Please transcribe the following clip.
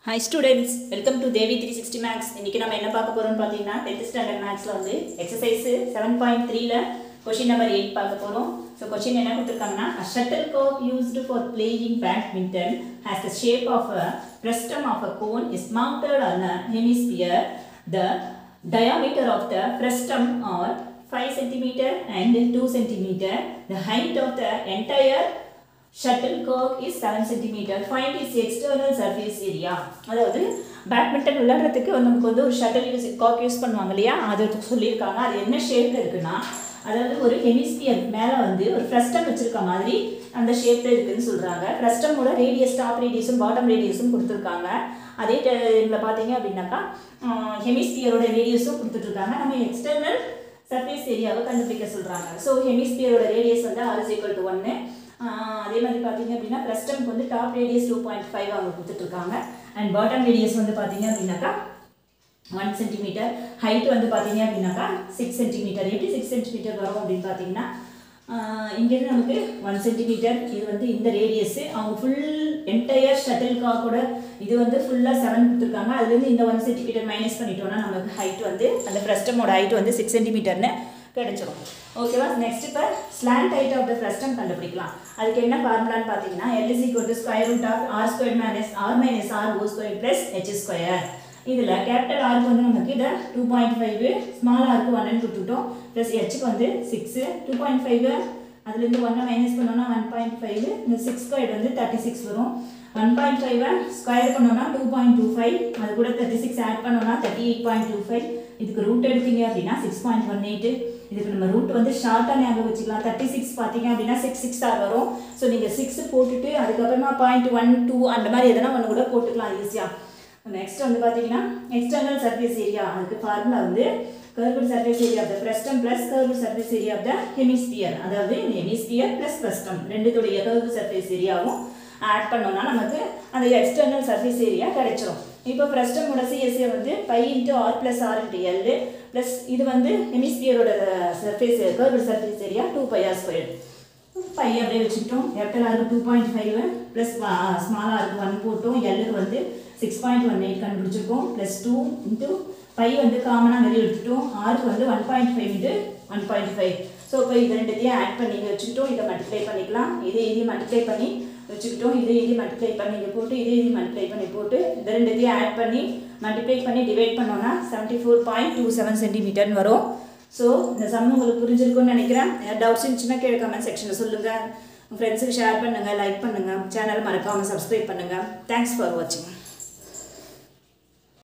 hi students welcome to Devi three sixty maths இன்றைக்கி நம்ம என்ன பார்க்க போகிறோம்னு பார்த்தீங்கன்னா டென்த் ஸ்டாண்டர்ட் மேக்ஸில் வந்து எக்ஸசைஸ் செவன் பாயிண்ட் த்ரீல கொஷின் நம்பர் எயிட் பார்க்க போகிறோம் ஸோ கொஷின் என்ன கொடுத்துருக்காங்கன்னா a shuttlecock used for playing badminton has the shape of a frustum of a cone is mounted on a hemisphere the diameter of the frustum are 5 centimeter and 2 centimeter the height of the entire shuttlecock is 7 centimeter find its external surface area அதாவது badminton விளையாடுறதுக்கு வந்து நமக்கு வந்து ஒரு shuttle use காக் use பண்ணுவாங்க இல்லையா அது சொல்லியிருக்காங்க அது என்ன ஷேப்பில் இருக்குன்னா அதாவது ஒரு ஹெமிஸ்பியர் மேலே வந்து ஒரு ஃப்ரஸ்டம் வச்சிருக்க மாதிரி அந்த ஷேப்பில் இருக்குன்னு சொல்கிறாங்க ஃப்ரஸ்டமோட ரேடியஸ் டாப் ரேடியஸும் பாட்டம் ரேடியஸும் கொடுத்துருக்காங்க அதே டைமில் பார்த்தீங்க அப்படின்னாக்கா ஹெமிஸ்பியரோட ரேடியஸும் கொடுத்துட்ருக்காங்க நம்ம எக்ஸ்டர்னல் சர்ஃபேஸ் ஏரியாவை கண்டுபிடிக்க சொல்கிறாங்க ஸோ ஹெமிஸ்பியரோட ரேடியஸ் வந்து ஆர் இஸ் ஈக்குவல் டு ஒன்று அதே மாதிரி பார்த்தீங்க அப்படின்னா பிரஸ்டம்க்கு வந்து top radius two point five அவங்க கொடுத்துட்ருக்காங்க அண்ட் பாட்டம் ரேடியஸ் வந்து பார்த்தீங்க அப்படின்னாக்கா ஒன் சென்டிமீட்டர் ஹைட் வந்து பார்த்தீங்க அப்படின்னாக்கா சிக்ஸ் சென்டிமீட்டர் எப்படி சிக்ஸ் சென்டிமீட்டர் வரும் அப்படின்னு பார்த்தீங்கன்னா இங்கேருந்து நமக்கு ஒன் சென்டிமீட்டர் இது வந்து இந்த ரேடியஸ்ஸு அவங்க ஃபுல் என்டையர் ஷட்டில் காக்கோட இது வந்து ஃபுல்லாக செவன் கொடுத்துருக்காங்க அதுலேருந்து இந்த ஒன் சென்டிமீட்டர் மைனஸ் பண்ணிட்டோம்னா நமக்கு ஹைட் வந்து அந்த ஃப்ரஸ்டமோட ஹைட் வந்து சிக்ஸ் சென்டிமீட்டர்னு கிடைச்சிரும் ஓகேவா நெக்ஸ்ட் இப்போ slant height of the frustum கண்டுபிடிக்கலாம் அதுக்கு என்ன ஃபார்முலான்னு பார்த்தீங்கன்னா L is equal to square root of R square minus R minus R O square plus H square இதில் கேபிட்டல் ஆருக்கு வந்து நமக்கு இதை டூ பாயிண்ட் ஃபைவ் ஸ்மால் ஆருக்கு ஒன்னு கொடுத்துட்டோம் ப்ளஸ் ஹெச்சுக்கு வந்து சிக்ஸு டூ பாயிண்ட் ஃபைவ் அதுலேருந்து ஒன்றை மைனஸ் பண்ணோம்னா ஒன் பாயிண்ட் ஃபைவ் இந்த சிக்ஸ் ஸ்கொயர் வந்து தேர்ட்டி சிக்ஸ் வரும் ஒன் பாயிண்ட் ஃபைவை ஸ்கொயர் பண்ணோம்னா டூ பாயிண்ட் டூ ஃபைவ் அது கூட தேர்ட்டி சிக்ஸ் ஆட் பண்ணோம்னா thirty eight point two five இதுக்கு ரூட் எடுத்தீங்க அப்படின்னா சிக்ஸ் பாயிண்ட் ஒன் எயிட்டு இதுக்கு நம்ம ரூட் வந்து ஷார்ட்டாக ஞாபகம் வச்சுக்கலாம் தேர்ட்டி சிக்ஸ் பார்த்தீங்க அப்படின்னா சிக்ஸ் சிக்ஸ் ஆர் வரும் ஸோ நீங்கள் சிக்ஸ் போட்டுட்டு அதுக்கப்புறமா பாயிண்ட் ஒன் டூ அந்த மாதிரி எதனா ஒன்று கூட போட்டுக்கலாம் ஈஸியாக நெக்ஸ்ட் வந்து பார்த்தீங்கன்னா எக்ஸ்டர்னல் சர்ஃபேஸ் ஏரியா அதுக்கு ஃபார்முலா வந்து curved surface area of the frustum plus curved surface area of the hemisphere அதாவது இந்த ஹெமிஸ்பியர் ப்ளஸ் ஃப்ரஸ்டம் ரெண்டுத்துடைய கர்வ்டு சர்ஃபேஸ் ஏரியாவும் ஆட் பண்ணோம்னா நமக்கு அந்த எக்ஸ்டர்னல் சர்ஃபேஸ் ஏரியா கிடைச்சிரும் இப்போ ஃப்ரஸ்டமோட சிஎஸ்ஏ வந்து pi into R plus R into L plus இது வந்து ஹெமிஸ்பியரோட surface curved surface area two pi R square pi அப்படியே வச்சுக்கிட்டோம் கேபிட்டல் ஆருக்கு two point five plus small ஆருக்கு ஒன் போட்டோம் எல்லுக்கு வந்து சிக்ஸ் பாயிண்ட் ஒன் எயிட் கண்டுபிடிச்சிருக்கோம் ப்ளஸ் டூ இன்ட்டு பை வந்து காமனாக வெளியே எடுத்துட்டோம் ஆருக்கு வந்து ஒன் பாயிண்ட் ஃபைவ் இது ஒன் பாயிண்ட் ஃபைவ் ஸோ இப்போ இது ரெண்டுத்தையும் ஆட் பண்ணி வச்சுக்கிட்டோம் இதை மல்டிப்ளை பண்ணிக்கலாம் இதே இது மல்டிப்ளை பண்ணி வச்சுக்கிட்டோம் இதே இது மல்டிப்ளை பண்ணி இங்கே போட்டு இதே இது மல்டிப்ளை பண்ணி போட்டு இந்த ரெண்டுத்தையும் ஆட் பண்ணி மல்டிப்ளை பண்ணி டிவைட் பண்ணோன்னா seventy four point two seven சென்டிமீட்டர்னு வரும் ஸோ இந்த சம் உங்களுக்கு புரிஞ்சிருக்கும்னு நினைக்கிறேன் டவுட்ஸ் இருந்துச்சுன்னா கீழே கமெண்ட் செக்ஷனில் சொல்லுங்கள் உங்கள் ஃப்ரெண்ட்ஸுக்கு ஷேர் பண்ணுங்கள் லைக் பண்ணுங்கள் சேனல் மறக்காமல் சப்ஸ்கிரைப் பண்ணுங்கள் தேங்க்ஸ் ஃபார் வாட்சிங்